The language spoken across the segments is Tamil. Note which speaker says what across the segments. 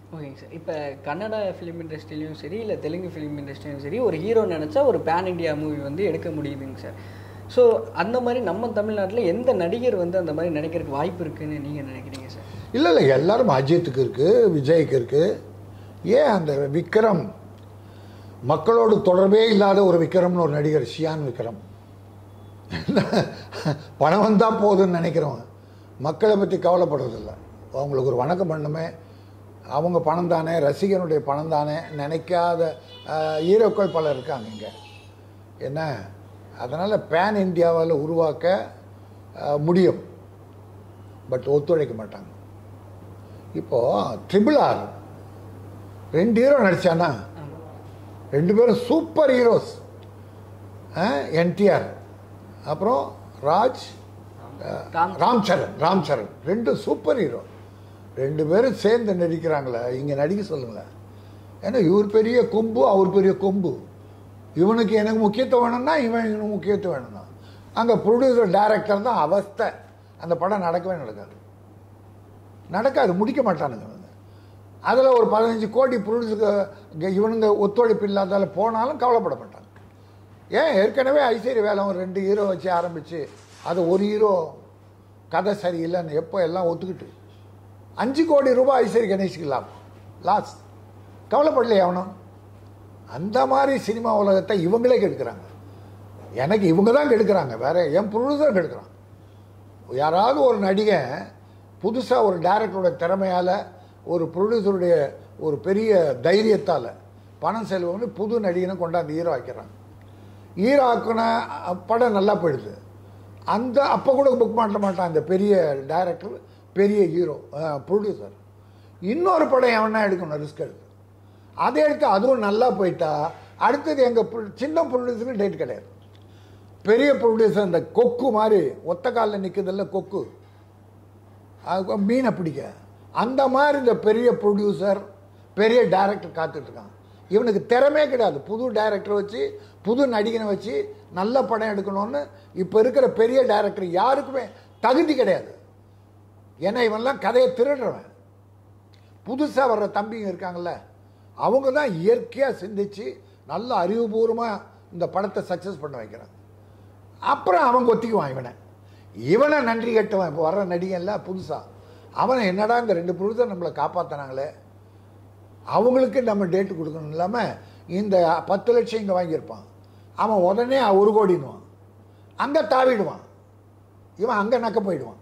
Speaker 1: ஓகேங்க சார் இப்போ கன்னடா ஃபிலிம் இண்டஸ்ட்ரியிலையும் சரி இல்லை தெலுங்கு ஃபிலிம் இண்டஸ்ட்ரியிலும் சரி ஒரு ஹீரோ நினச்சா ஒரு பேன் இண்டியா மூவி வந்து எடுக்க முடியுதுங்க சார் ஸோ அந்த மாதிரி நம்ம தமிழ்நாட்டில் எந்த நடிகர் வந்து அந்த மாதிரி நினைக்கிறதுக்கு வாய்ப்பு இருக்குன்னு நீங்கள் நினைக்கிறீங்க சார்
Speaker 2: இல்லை இல்லை எல்லாரும் அஜித்துக்கு இருக்குது விஜய்க்கு இருக்குது ஏன் அந்த விக்ரம் மக்களோடு தொடர்பே இல்லாத ஒரு விக்ரம்னு ஒரு நடிகர் ஷியான் விக்ரம் பணம் வந்தால் போதும்னு நினைக்கிறவங்க மக்களை பற்றி கவலைப்படுறதில்ல அவங்களுக்கு ஒரு வணக்கம் பண்ணுமே அவங்க பணம் தானே ரசிகனுடைய பணம் தானே நினைக்காத ஆஹ், ஹீரோக்கள் பலர் இருக்காங்க இங்கே என்ன அதனால் பேன் இந்தியாவால் உருவாக்க ஆஹ், முடியும் பட் ஒத்துழைக்க மாட்டாங்க இப்போது ட்ரிபிள் ஆர் ரெண்டு ஹீரோ நடிச்சானா ரெண்டு பேரும் சூப்பர் ஹீரோஸ் என்டிஆர் அப்புறம் ராஜ் அஹ்,
Speaker 1: ராம்
Speaker 2: ராம் சரண் ராம் சரண் ரெண்டு சூப்பர் ஹீரோ ரெண்டு பேரும் சேர்ந்து நடிக்கிறாங்களே இங்கே நடிக்க சொல்லுங்களேன் ஏன்னா இவர் பெரிய கொம்பு அவர் பெரிய கொம்பு இவனுக்கு எனக்கு முக்கியத்துவம் வேணும்னா இவன் இவனுக்கு முக்கியத்துவம் வேணும்னா அங்கே ப்ரொடியூசர் டைரக்டர் தான் அவஸ்தை அந்த படம் நடக்கவே நடக்காது நடக்காது முடிக்க மாட்டானுங்க இவனுங்க அதில் ஒரு பதினஞ்சு கோடி ப்ரொடியூசருக்கு இவனுங்க ஒத்துழைப்பு இல்லாதால போனாலும் கவலைப்பட மாட்டாங்க ஏன் ஏற்கனவே ஐஸ்வர்ய வேலை ஒரு ரெண்டு ஹீரோ வச்சு ஆரம்பித்து அது ஒரு ஹீரோ கதை சரியில்லைன்னு எப்போ எல்லாம் ஒத்துக்கிட்டு அஞ்சு கோடி ரூபாய் ஐஸ்வர்ய கணேஷ்க்கு லாபம் லாஸ் கவலைப்படலையே அவனும் அந்த மாதிரி சினிமா உலகத்தை இவங்களே கெடுக்கிறாங்க எனக்கு இவங்க தான் கெடுக்கிறாங்க வேற என் ப்ரொடியூசர் கெடுக்கிறான் யாராவது ஒரு நடிகன் புதுசாக ஒரு டைரக்டரோட திறமையால் ஒரு ப்ரொடியூசருடைய ஒரு பெரிய தைரியத்தால் பணம் செலவு பண்ணி புது நடிகனை கொண்டாந்து ஹீரோ ஆக்கிறாங்க ஹீரோ ஆக்குன அ- படம் நல்லா போயிடுது அந்த அப்போ கூட புக் பண்ண மாட்டான் அந்த பெரிய டைரக்டர் பெரிய ஹீரோ ப்ரொடியூசர் இன்னொரு படம் எவனா எடுக்கணும் ரிஸ்க் எடுத்து அதை எடுத்து அதுவும் நல்லா போயிட்டா அடுத்தது எங்கள் சின்ன ப்ரொடியூசருக்கு டேட் கிடையாது பெரிய ப்ரொடியூசர் இந்த கொக்கு மாதிரி ஒத்த காலில் நிற்குதில்ல கொக்கு அது மீனை பிடிக்க அந்த மாதிரி இந்த பெரிய ப்ரொடியூசர் பெரிய டைரக்டர் காத்துட்ருக்கான் இவனுக்கு திறமே கிடையாது புது டைரக்டர் வச்சு புது நடிகனை வச்சு நல்ல படம் எடுக்கணும்னு இப்போ இருக்கிற பெரிய டைரக்டர் யாருக்குமே தகுதி கிடையாது ஏன்னா இவன்லாம் கதையை திருடுறவன் புதுசாக வர்ற தம்பிங்க இருக்காங்கல்ல அவங்க தான் இயற்கையாக சிந்திச்சு நல்ல அறிவுபூர்வமாக இந்த படத்தை சக்ஸஸ் பண்ண வைக்கிறாங்க அப்புறம் அவன் ஒத்திக்குவான் இவனை இவனை நன்றி கட்டுவான் இப்போ வர்ற நடிகன்ல புதுசாக அவனை என்னடா இந்த ரெண்டு ப்ரொடியூசர் நம்மளை காப்பாற்றினாங்களே அவங்களுக்கு நம்ம டேட்டு கொடுக்கணும் இல்லாமல் இந்த பத்து லட்சம் இங்கே வாங்கியிருப்பான் அவன் உடனே ஒரு கோடினுவான் அங்கே தாவிடுவான் இவன் அங்கே நக்க போயிடுவான்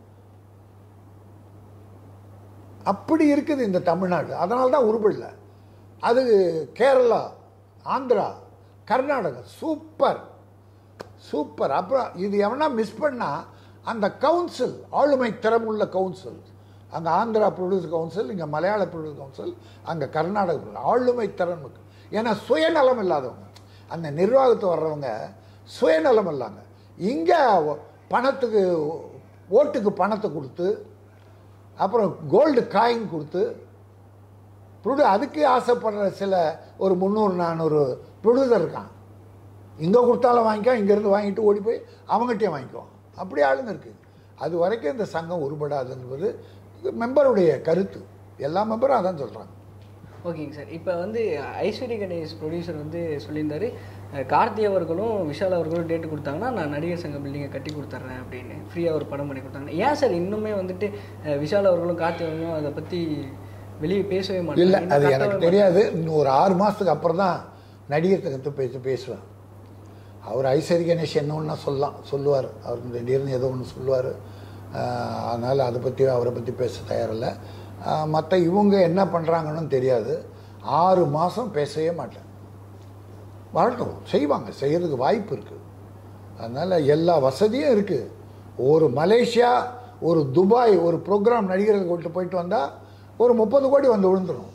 Speaker 2: அப்படி இருக்குது இந்த தமிழ்நாடு அதனால தான் உருப்படல அது கேரளா ஆந்திரா கர்நாடகா சூப்பர் சூப்பர் அப்புறம் இது எவனா மிஸ் பண்ணா அந்த கவுன்சில் ஆளுமை திறமுள்ள கவுன்சில் அங்கே ஆந்திரா ப்ரொடியூசர் கவுன்சில் இங்கே மலையாள ப்ரொடியூசர் கவுன்சில் அங்கே கர்நாடக producer. ஆளுமை திறன் மிக்க. ஏன்னா சுயநலம் இல்லாதவங்க அந்த நிர்வாகத்தை வர்றவங்க சுயநலம் இல்லாங்க இங்கே பணத்துக்கு ஓட்டுக்கு பணத்தை கொடுத்து அப்புறம் கோல்டு காயின் கொடுத்து ப்ரொடியூ அதுக்கு ஆசைப்படுற சில ஒரு முந்நூறு நானூறு ப்ரொடியூசர் இருக்கான் இங்கே கொடுத்தாலும் வாங்கிக்கோ இங்கேருந்து வாங்கிட்டு ஓடி போய் அவங்ககிட்டயும் வாங்கிக்குவோம் அப்படி ஆளுங்க இருக்குது அது வரைக்கும் இந்த சங்கம் உருப்படாது என்பது மெம்பருடைய கருத்து எல்லா மெம்பரும் அதான் சொல்கிறாங்க
Speaker 1: ஓகேங்க சார் இப்போ வந்து ஐஸ்வர்ய கணேஷ் ப்ரொடியூசர் வந்து சொல்லியிருந்தாரு அஹ், கார்த்தி அவர்களும் விஷால் அவர்களும் டேட்டு கொடுத்தாங்கன்னா நான் நடிகர் சங்க பில்டிங்கை கட்டி கொடுத்துட்றேன் அப்படின்னு ஃப்ரீயாக ஒரு படம் பண்ணி கொடுத்தாங்க ஏன் சார் இன்னுமே வந்துட்டு அஹ், விஷால் அவர்களும் கார்த்தி அவர்களும் அதை பற்றி வெளியே பேசவே
Speaker 2: இல்லை
Speaker 1: மாட்டாங்க
Speaker 2: அது
Speaker 1: இன்னும்
Speaker 2: எனக்கு
Speaker 1: கத்தவே
Speaker 2: தெரியாது இன்னும் ஒரு ஆறு மாதத்துக்கு அப்புறம் தான் நடிகர் தகத்து பேச பேசுவேன் அவர் ஐஸ்வரி கணேஷ் என்ன ஒன்றா சொல்லலாம் சொல்லுவார் அவர் திடீர்னு ஏதோ ஒன்று சொல்லுவார் அதனால் அதை பற்றி அவரை பற்றி பேச தயாரில்லை மற்ற இவங்க என்ன பண்ணுறாங்கன்னு தெரியாது ஆறு மாதம் பேசவே மாட்டேன் வரட்டும் செய்வாங்க செய்கிறதுக்கு வாய்ப்பு இருக்குது அதனால் எல்லா வசதியும் இருக்குது ஒரு மலேசியா ஒரு துபாய் ஒரு ப்ரோக்ராம் நடிகர்கள் கொண்டு போயிட்டு வந்தால் ஒரு முப்பது கோடி வந்து விழுந்துடும்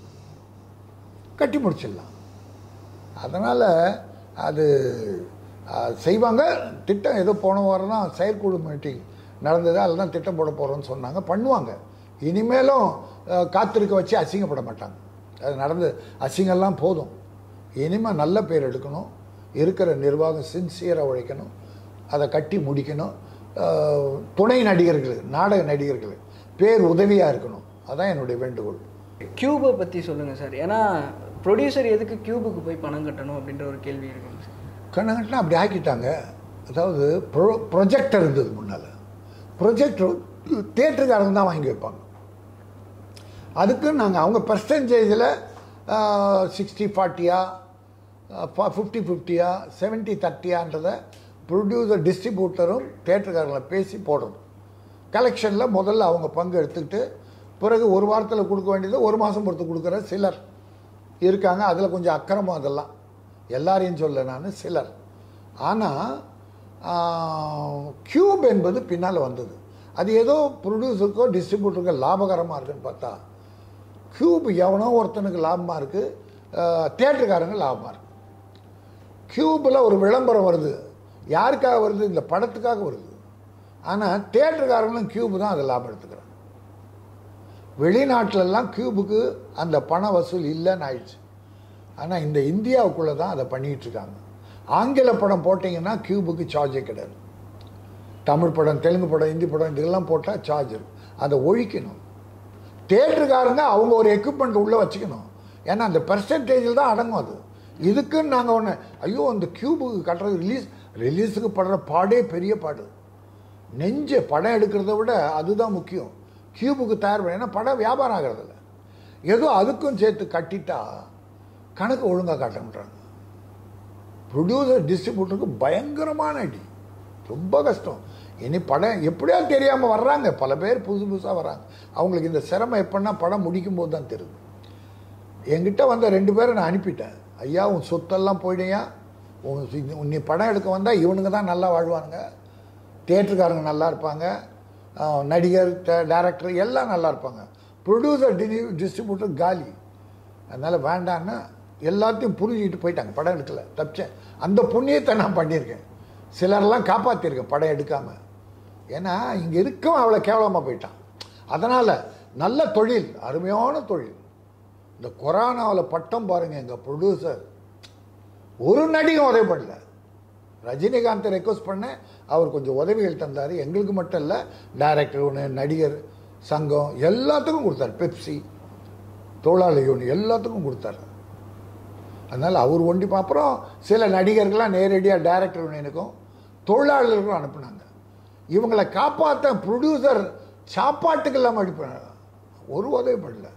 Speaker 2: கட்டி முடிச்சிடலாம் அதனால் அது அஹ், செய்வாங்க திட்டம் ஏதோ போன வாரம் தான் செயற்குழு மீட்டிங் நடந்தது அதில் தான் திட்டம் போட போகிறோன்னு சொன்னாங்க பண்ணுவாங்க இனிமேலும் அஹ், காத்திருக்க வச்சு அசிங்கப்பட மாட்டாங்க அது நடந்து அசிங்கம்லாம் போதும் இனிமேல் நல்ல பேர் எடுக்கணும் இருக்கிற நிர்வாகம் சின்சியராக உழைக்கணும் அதை கட்டி முடிக்கணும் அஹ், துணை நடிகர்கள் நாடக நடிகர்கள் பேர் உதவியாக இருக்கணும் அதான் என்னுடைய வேண்டுகோள்
Speaker 1: கியூபை பற்றி சொல்லுங்கள் சார் ஏன்னா ப்ரொடியூசர் எதுக்கு கியூபுக்கு போய் பணம் கட்டணும் அப்படின்ற ஒரு கேள்வி இருக்குங்க சார்
Speaker 2: கண்ணகட்டினா அப்படி ஆக்கிட்டாங்க அதாவது ப்ரொ ப்ரொஜெக்டர் இருந்தது முன்னால் ப்ரொஜெக்டர் தேட்டருக்காரங்க தான் வாங்கி வைப்பாங்க அதுக்கு நாங்கள் அவங்க பர்சன்டேஜில் சிக்ஸ்டி ஃபார்ட்டியா ஃபிஃப்டி ஃபிஃப்டியா செவன்ட்டி தேர்ட்டியான்றதை ப்ரொடியூசர் டிஸ்ட்ரிபியூட்டரும் தேட்டருக்காரங்களை பேசி போடுறது கலெக்ஷனில் முதல்ல அவங்க பங்கு எடுத்துக்கிட்டு பிறகு ஒரு வாரத்தில் கொடுக்க வேண்டியது ஒரு மாதம் பொறுத்து கொடுக்குற சிலர் இருக்காங்க அதில் கொஞ்சம் அக்கிரமம் அதெல்லாம் எல்லாரையும் சொல்ல நான் சிலர் ஆனால் கியூப் என்பது பின்னால் வந்தது அது ஏதோ ப்ரொடியூசருக்கோ டிஸ்ட்ரிபியூட்டருக்கோ லாபகரமாக இருக்குன்னு பார்த்தா கியூப் எவனோ ஒருத்தனுக்கு லாபமாக இருக்குது தேட்டருக்காரங்க லாபமாக இருக்கு கியூபில் ஒரு விளம்பரம் வருது யாருக்காக வருது இந்த படத்துக்காக வருது ஆனால் தேட்டருக்காரங்களும் கியூப் தான் அதை லாபம் எடுத்துக்கிறாங்க வெளிநாட்டிலெல்லாம் கியூபுக்கு அந்த பண வசூல் இல்லைன்னு ஆயிடுச்சு ஆனால் இந்த இந்தியாவுக்குள்ளே தான் அதை பண்ணிகிட்டு இருக்காங்க ஆங்கில படம் போட்டிங்கன்னா கியூபுக்கு சார்ஜே கிடையாது தமிழ் படம் தெலுங்கு படம் ஹிந்தி படம் இதெல்லாம் போட்டால் சார்ஜ் இருக்கும் அதை ஒழிக்கணும் தேட்டருக்காரங்க அவங்க ஒரு எக்யூப்மெண்ட் உள்ளே வச்சுக்கணும் ஏன்னா அந்த பெர்சன்டேஜில் தான் அடங்கும் அது இதுக்குன்னு நாங்கள் ஒன்று ஐயோ அந்த கியூபுக்கு கட்டுறது ரிலீஸ் ரிலீஸுக்கு படுற பாடே பெரிய பாடு நெஞ்சு படம் எடுக்கிறத விட அதுதான் முக்கியம் கியூபுக்கு தயார் பண்ண ஏன்னா படம் வியாபாரம் ஆகிறதில்ல ஏதோ அதுக்கும் சேர்த்து கட்டிட்டா கணக்கு ஒழுங்காக காட்டணுன்றாங்க ப்ரொடியூசர் டிஸ்ட்ரிபியூட்டருக்கு பயங்கரமான அடி ரொம்ப கஷ்டம் இனி படம் எப்படியா தெரியாமல் வர்றாங்க பல பேர் புதுசு புதுசாக வர்றாங்க அவங்களுக்கு இந்த சிரமம் எப்படின்னா படம் முடிக்கும் போது தான் தெரியுது என்கிட்ட வந்த ரெண்டு பேரை நான் அனுப்பிட்டேன் ஐயா உன் சொத்தெல்லாம் போயிடையா உன் சி- நீ படம் எடுக்க வந்தால் இவனுங்க தான் நல்லா வாழ்வானுங்க தேட்டருக்காரங்க நல்லா இருப்பாங்க ஆஹ் நடிகர் டைரக்டர் எல்லாம் நல்லா இருப்பாங்க ப்ரொடியூசர் டிஸ்ட்ரிபியூட்டர் காலி அதனால் வேண்டான்னு எல்லாத்தையும் புரிஞ்சுக்கிட்டு போயிட்டாங்க படம் எடுக்கல தப்பிச்சேன் அந்த புண்ணியத்தை நான் பண்ணியிருக்கேன் சிலரெல்லாம் காப்பாற்றிருக்கேன் படம் எடுக்காமல் ஏன்னா இங்கே இருக்கவன் அவ்வளோ கேவலமாக போயிட்டான் அதனால் நல்ல தொழில் அருமையான தொழில் இந்த கொரோனாவில் பட்டம் பாருங்க எங்கள் ப்ரொடியூசர் ஒரு நடிகம் உதவி பண்ணல ரஜினிகாந்தை ரெக்வஸ்ட் பண்ணேன் அவர் கொஞ்சம் உதவிகள் தந்தார் எங்களுக்கு மட்டும் இல்லை டைரக்டர் ஒன்று நடிகர் சங்கம் எல்லாத்துக்கும் கொடுத்தாரு பெப்சி தொழிலாளி யூனியன் எல்லாத்துக்கும் கொடுத்தாரு அதனால் அவர் ஒண்டி அப்புறம் சில நடிகர்கள்லாம் நேரடியாக டைரக்டர் யூனியனுக்கும் தொழிலாளர்களுக்கும் அனுப்புனாங்க இவங்களை காப்பாற்ற ப்ரொடியூசர் சாப்பாட்டுக்கு இல்லாமல் அனுப்பினாங்க ஒரு உதவி பண்ணல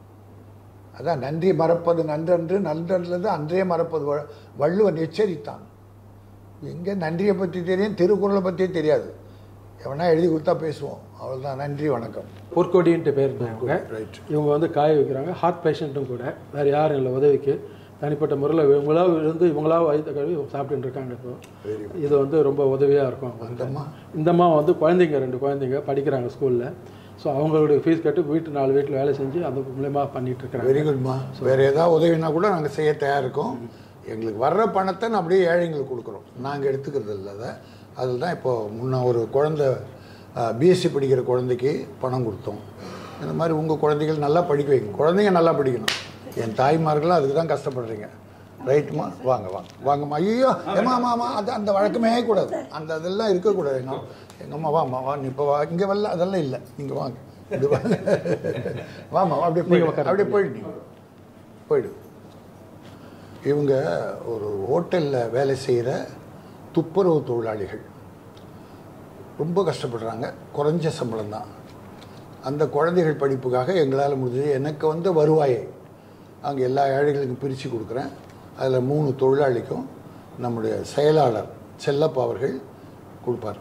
Speaker 2: அதான் நன்றி மறப்பது நன்றன்று நன்றன்றது அன்றே மறப்பது வ- வள்ளுவன் எச்சரித்தான் எங்கே நன்றியை பற்றி தெரியும் திருக்குறளை பற்றி தெரியாது எவனா எழுதி கொடுத்தா பேசுவோம் அவ்வளோதான் நன்றி வணக்கம்
Speaker 3: பொற்கொடின்ட்டு பேர் இருந்தவங்க
Speaker 2: ரைட்
Speaker 3: இவங்க வந்து காய வைக்கிறாங்க ஹார்ட் பேஷண்ட்டும் கூட வேறு யாரும் இல்லை உதவிக்கு தனிப்பட்ட முறையில் இவங்களா இருந்து இவங்களா வயிற்று கழுவி சாப்பிட்டுட்டு இருக்காங்க இப்போ
Speaker 2: வெரி
Speaker 3: இது வந்து ரொம்ப உதவியாக இருக்கும் அவங்களுக்கு. இந்த அம்மா வந்து குழந்தைங்க ரெண்டு குழந்தைங்க படிக்கிறாங்க ஸ்கூலில் ஸோ அவங்களுடைய ஃபீஸ் கட்டி வீட்டு நாலு வீட்டில் வேலை செஞ்சு அந்த மூலயமா பண்ணிட்டு இருக்கிறாங்க
Speaker 2: வெரி குட்மா வேறு ஏதாவது உதவினா கூட நாங்கள் செய்ய தயார் இருக்கோம் எங்களுக்கு வர்ற பணத்தை நான் அப்படியே ஏழைங்களுக்கு கொடுக்குறோம் நாங்கள் எடுத்துக்கிறது இல்லை அதை அதில் தான் இப்போ முன்ன ஒரு குழந்தை பிஎஸ்சி படிக்கிற குழந்தைக்கு பணம் கொடுத்தோம் இந்த மாதிரி உங்கள் குழந்தைகள் நல்லா படிக்க வைங்க குழந்தைங்க நல்லா படிக்கணும் என் தாய்மார்களும் அதுக்கு தான் கஷ்டப்படுறீங்க ரைட்டுமா வாங்க வாங்க வாங்கம்மா ஐயோ ஏமா ஆமா ஆமா அது அந்த வழக்கமே கூடாது அந்த அதெல்லாம் இருக்கக்கூடாது எங்க எங்கள் அம்மா வாம்மா வா நீ இப்போ வா இங்கே வரல அதெல்லாம் இல்லை நீங்கள் வாங்க இது வாங்க வாம்மா வா, அப்படியே போய் அப்படியே போயிடு நீ. போயிடு இவங்க ஒரு ஹோட்டலில் வேலை செய்கிற துப்புரவு தொழிலாளிகள் ரொம்ப கஷ்டப்படுறாங்க குறைஞ்ச சம்பளம் தான் அந்த குழந்தைகள் படிப்புக்காக எங்களால் முடிஞ்சது எனக்கு வந்து வருவாயை அங்கே எல்லா ஏழைகளுக்கும் பிரித்து கொடுக்குறேன் அதில் மூணு தொழிலாளிக்கும் நம்முடைய செயலாளர் செல்லப்பா அவர்கள் கொடுப்பார்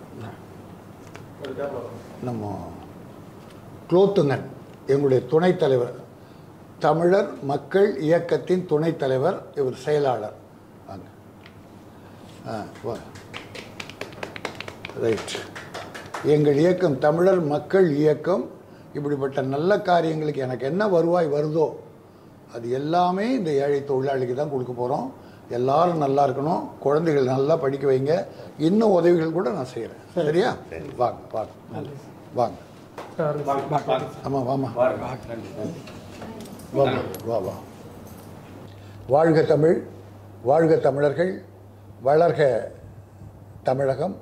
Speaker 2: நம்ம குலோத்துங்கன் எங்களுடைய துணைத் தலைவர் தமிழர் மக்கள் இயக்கத்தின் துணைத் தலைவர் இவர் செயலாளர் வாங்க ஆ வா ரைட் எங்கள் இயக்கம் தமிழர் மக்கள் இயக்கம் இப்படிப்பட்ட நல்ல காரியங்களுக்கு எனக்கு என்ன வருவாய் வருதோ அது எல்லாமே இந்த ஏழை தொழிலாளிக்கு தான் கொடுக்க போகிறோம் எல்லாரும் நல்லா இருக்கணும் குழந்தைகள் நல்லா படிக்க வைங்க இன்னும் உதவிகள் கூட நான் செய்கிறேன் சரியா வாங்க வாங்க வாங்க ஆமாம் வாமா வா வா வா வாழ்க தமிழ் வாழ்க தமிழர்கள் வளர்க தமிழகம்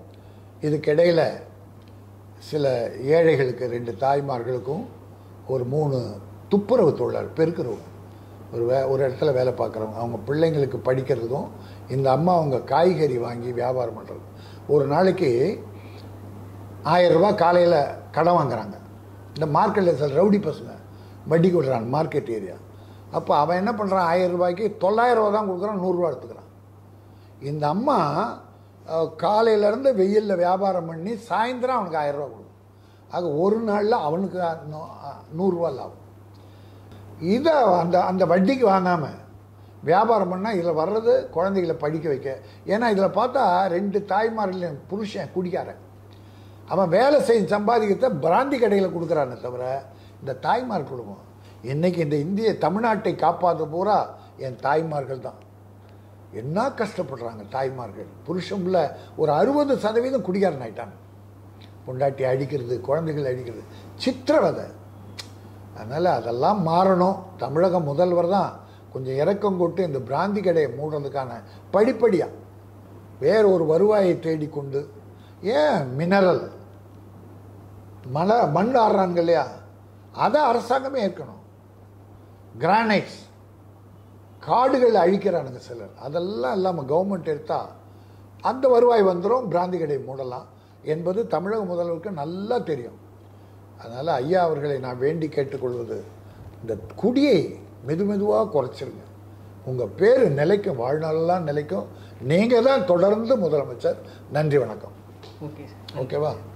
Speaker 2: இதுக்கிடையில் சில ஏழைகளுக்கு ரெண்டு தாய்மார்களுக்கும் ஒரு மூணு துப்புரவு தொழிலாளர் பெருக்கிறவங்க ஒரு வே ஒரு இடத்துல வேலை பார்க்குறவங்க அவங்க பிள்ளைங்களுக்கு படிக்கிறதுக்கும் இந்த அம்மா அவங்க காய்கறி வாங்கி வியாபாரம் பண்ணுறது ஒரு நாளைக்கு ஆயிரம் ரூபாய் காலையில் கடன் வாங்குறாங்க இந்த மார்க்கெட்டில் சில ரவுடி பசங்க வட்டிக்கு விடுறாங்க மார்க்கெட் ஏரியா அப்போ அவன் என்ன பண்ணுறான் ஆயிரம் ரூபாய்க்கு தொள்ளாயிரம் ரூபா தான் கொடுக்குறான் நூறுரூவா எடுத்துக்கிறான் இந்த அம்மா அஹ், காலையிலேருந்து வெயிலில் வியாபாரம் பண்ணி சாயந்தரம் அவனுக்கு ஆயிரம் ரூபா கொடுக்கும் ஆக ஒரு நாளில் அவனுக்கு நூ- நூறுரூவா லாபம் இதை அந்த அந்த வட்டிக்கு வாங்காமல் வியாபாரம் பண்ணால் இதில் வர்றது குழந்தைகளை படிக்க வைக்க ஏன்னா இதில் பார்த்தா ரெண்டு தாய்மார்கள் புருஷன் குடிக்காரன் அவன் வேலை செய்யும் சம்பாதிக்கத்தை பிராந்தி கடையில் கொடுக்குறானே தவிர இந்த தாய்மார் குடும்பம் இன்னைக்கு இந்த இந்திய தமிழ்நாட்டை காப்பாற்ற பூரா என் தாய்மார்கள் தான் என்ன கஷ்டப்படுறாங்க தாய்மார்கள் புருஷன்ல ஒரு அறுபது சதவீதம் குடிகாரன் ஆயிட்டாங்க பொண்டாட்டி அடிக்கிறது குழந்தைகள் அடிக்கிறது சித்திரவதை அதனால் அதெல்லாம் மாறணும் தமிழக முதல்வர் தான் கொஞ்சம் இறக்கம் கொண்டு இந்த பிராந்தி கடையை மூடுறதுக்கான படிப்படியாக வேற ஒரு வருவாயை தேடிக்கொண்டு ஏன் மினரல் மலை மண் ஆடுறாங்க இல்லையா அதை அரசாங்கமே ஏற்கணும் கிரானைட்ஸ் காடுகளை அழிக்கிறானுங்க சிலர் அதெல்லாம் இல்லாமல் கவர்மெண்ட் எடுத்தா அந்த வருவாய் வந்துடும் பிராந்தி கடை மூடலாம் என்பது தமிழக முதல்வருக்கு நல்லா தெரியும் அதனால் ஐயா அவர்களை நான் வேண்டி கேட்டுக்கொள்வது இந்த குடியை மெது மெதுவாக குறைச்சிருங்க உங்கள் பேர் நிலைக்கும் வாழ்நாளெல்லாம் நிலைக்கும் நீங்கள் தான் தொடர்ந்து முதலமைச்சர் நன்றி வணக்கம்
Speaker 1: ஓகே சார்
Speaker 2: ஓகேவா